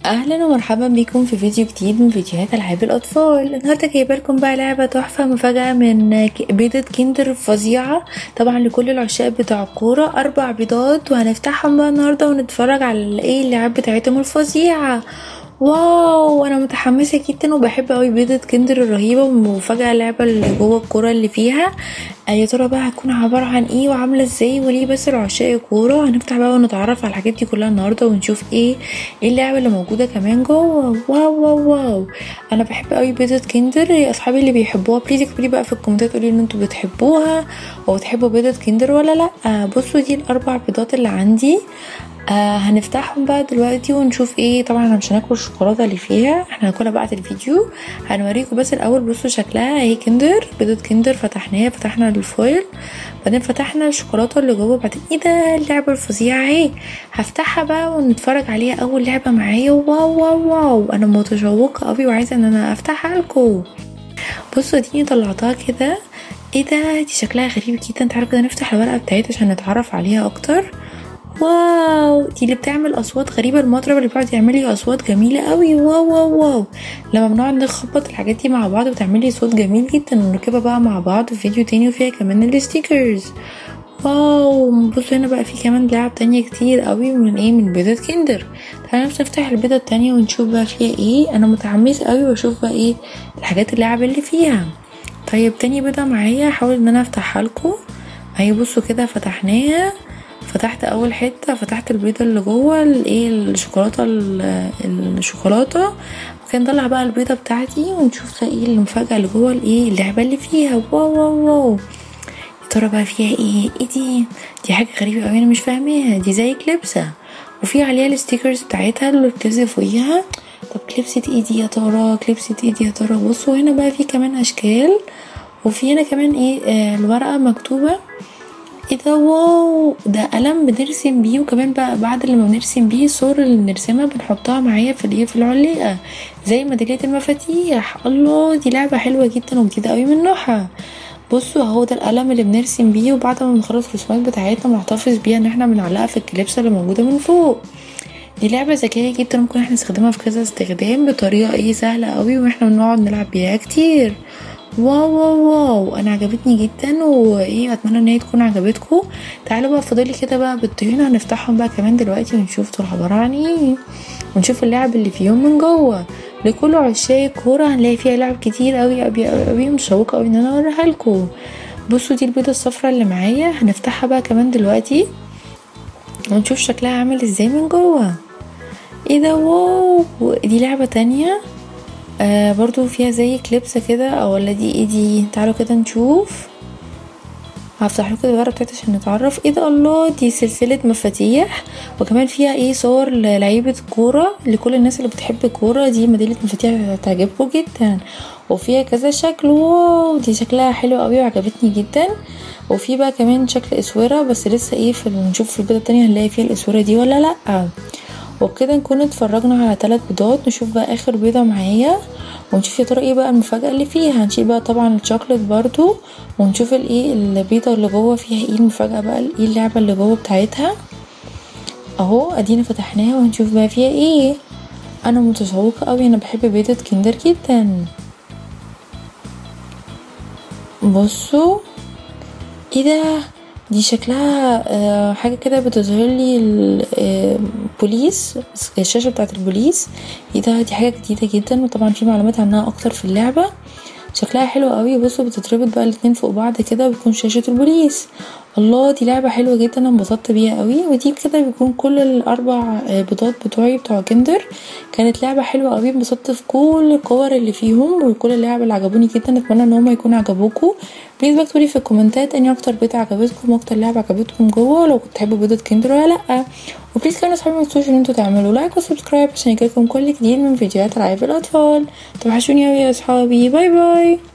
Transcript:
اهلا ومرحبا بكم في فيديو جديد من فيديوهات العاب الاطفال النهارده جايبه لكم بقى لعبه تحفه مفاجاه من ك- بيضه كيندر فظيعه طبعا لكل العشاق بتاع الكوره اربع بيضات وهنفتحهم بقى النهارده ونتفرج على ايه اللعاب بتاعتهم الفظيعه واو انا متحمسه جدا وبحب قوي بيضه كندر الرهيبه ومفاجاه اللعبه اللي جوه الكوره اللي فيها آه، يا ترى بقى هتكون عباره عن ايه وعامله ازاي وليه بس العشاق الكوره هنفتح بقى ونتعرف على الحاجات دي كلها النهارده ونشوف ايه ايه اللعبه اللي موجوده كمان جوه واو واو واو انا بحب قوي بيضه كندر يا اصحابي اللي بيحبوها بليز اكتبوا لي بقى في الكومنتات قولي ان انتوا بتحبوها او بتحبوا بيضه كندر ولا لا آه، بصوا دي الاربع بيضات اللي عندي آه هنفتحهم بقى دلوقتي ونشوف ايه طبعا انا مش هناكل الشوكولاته اللي فيها احنا هناكلها بعد الفيديو هنوريكم بس الاول بصوا شكلها اهي كندر بيضه كندر فتحناها فتحنا الفويل بعدين فتحنا الشوكولاته اللي جوه بعدين ايه ده اللعبه الفظيعه اهي هفتحها بقى ونتفرج عليها اول لعبه معايا واو واو واو انا متشوقه قوي وعايزه ان انا افتحها لكم بصوا دي طلعتها كده ايه ده دي شكلها غريب جدا تعالوا كده نفتح الورقه بتاعتها عشان نتعرف عليها اكتر واو دي اللي بتعمل اصوات غريبه المطرب اللي بيقعد يعمل لي اصوات جميله قوي واو واو واو لما بنقعد نخبط الحاجات دي مع بعض بتعمل لي صوت جميل جدا ونركبها بقى مع بعض في فيديو تاني وفيها كمان الستيكرز واو بصوا هنا بقى في كمان لعب تانية كتير قوي من ايه من بيضة كندر تعالوا بس نفتح البيضة التانية ونشوف بقى فيها ايه انا متحمس قوي واشوف بقى ايه الحاجات اللعب اللي فيها طيب تاني بيضة معايا هحاول ان انا افتحها لكم اهي بصوا كده فتحناها فتحت اول حته فتحت البيضه اللي جوه الايه الشوكولاته ال- الشوكولاته وكان نطلع بقى البيضه بتاعتي ونشوف بقى ايه المفاجاه اللي جوه الايه اللعبه اللي فيها واو واو واو يا ترى بقى فيها ايه ايه دي دي حاجه غريبه قوي انا مش فاهماها دي زي كليبسه وفي عليها الستيكرز بتاعتها اللي بتلزق فوقيها طب كليبسة ايه دي يا ترى كليبسة ايه دي يا ترى بصوا هنا بقى في كمان اشكال وفي هنا كمان ايه آه الورقه مكتوبه ايه ده واو ده قلم بنرسم بيه وكمان بقى بعد لما بنرسم بيه الصور اللي بنرسمها بنحطها معايا في الايه في العليقه زي ميداليه المفاتيح الله دي لعبه حلوه جدا وجديده قوي من نوعها بصوا اهو ده القلم اللي بنرسم بيه وبعد ما بنخلص الرسومات بتاعتنا بنحتفظ بيها ان احنا بنعلقها في الكليبسه اللي موجوده من فوق دي لعبة ذكية جدا ممكن احنا نستخدمها في كذا استخدام بطريقة ايه سهلة قوي واحنا بنقعد نلعب بيها كتير واو واو واو انا عجبتني جدا وايه اتمنى ان هي تكون عجبتكم تعالوا بقى فاضلي كده بقى بالطين هنفتحهم بقى كمان دلوقتي ونشوف دول عبارة عن ايه ونشوف اللعب اللي فيهم من جوه لكل عشاق الكورة هنلاقي فيها لعب كتير قوي قوي قوي, قوي متشوقة قوي ان انا اوريها لكم بصوا دي البيضة الصفراء اللي معايا هنفتحها بقى كمان دلوقتي ونشوف شكلها عامل ازاي من جوه ايه ده واو دي لعبة تانية آه برضو فيها زي كليبسة كده او ولا دي ايه دي تعالوا كده نشوف هفتح لكم الورقة بتاعتي عشان نتعرف ايه ده الله دي سلسلة مفاتيح وكمان فيها ايه صور للعيبة كورة لكل الناس اللي بتحب الكورة دي ميدالية مفاتيح هتعجبكم جدا وفيها كذا شكل واو دي شكلها حلو قوي وعجبتني جدا وفي بقى كمان شكل اسورة بس لسه ايه في نشوف في البيضة التانية هنلاقي فيها الاسورة دي ولا لأ وبكده نكون اتفرجنا على ثلاث بيضات نشوف بقى اخر بيضة معايا ونشوف يا ترى ايه بقى المفاجأة اللي فيها هنشيل بقى طبعا الشوكليت برضو ونشوف الايه البيضة اللي جوه فيها ايه المفاجأة بقى ايه اللعبة اللي جوه بتاعتها اهو ادينا فتحناها وهنشوف بقى فيها ايه انا متشوقة قوي انا بحب بيضة كندر جدا بصوا ايه ده دي شكلها آه حاجه كده بتظهر لي البوليس الشاشه بتاعت البوليس ايه ده دي حاجه جديده جدا وطبعا في معلومات عنها اكتر في اللعبه شكلها حلو قوي بصوا بتتربط بقى الاتنين فوق بعض كده وبتكون شاشه البوليس الله دي لعبه حلوه جدا انا انبسطت بيها قوي ودي كده بيكون كل الاربع بيضات بتوعي بتوع كندر كانت لعبه حلوه قوي انبسطت في كل الكور اللي فيهم وكل اللعب اللي عجبوني جدا اتمنى ان هم يكونوا عجبوكم بليز بقى اكتبولي في الكومنتات اني اكتر بيت عجبتكم واكتر لعبه عجبتكم جوه ولو كنتوا تحبوا بيضه كندر ولا لا وبليز كمان اصحابي متنسوش ان انتوا تعملوا لايك وسبسكرايب عشان يجيلكم كل جديد من فيديوهات العاب الاطفال توحشوني اوي يا اصحابي باي باي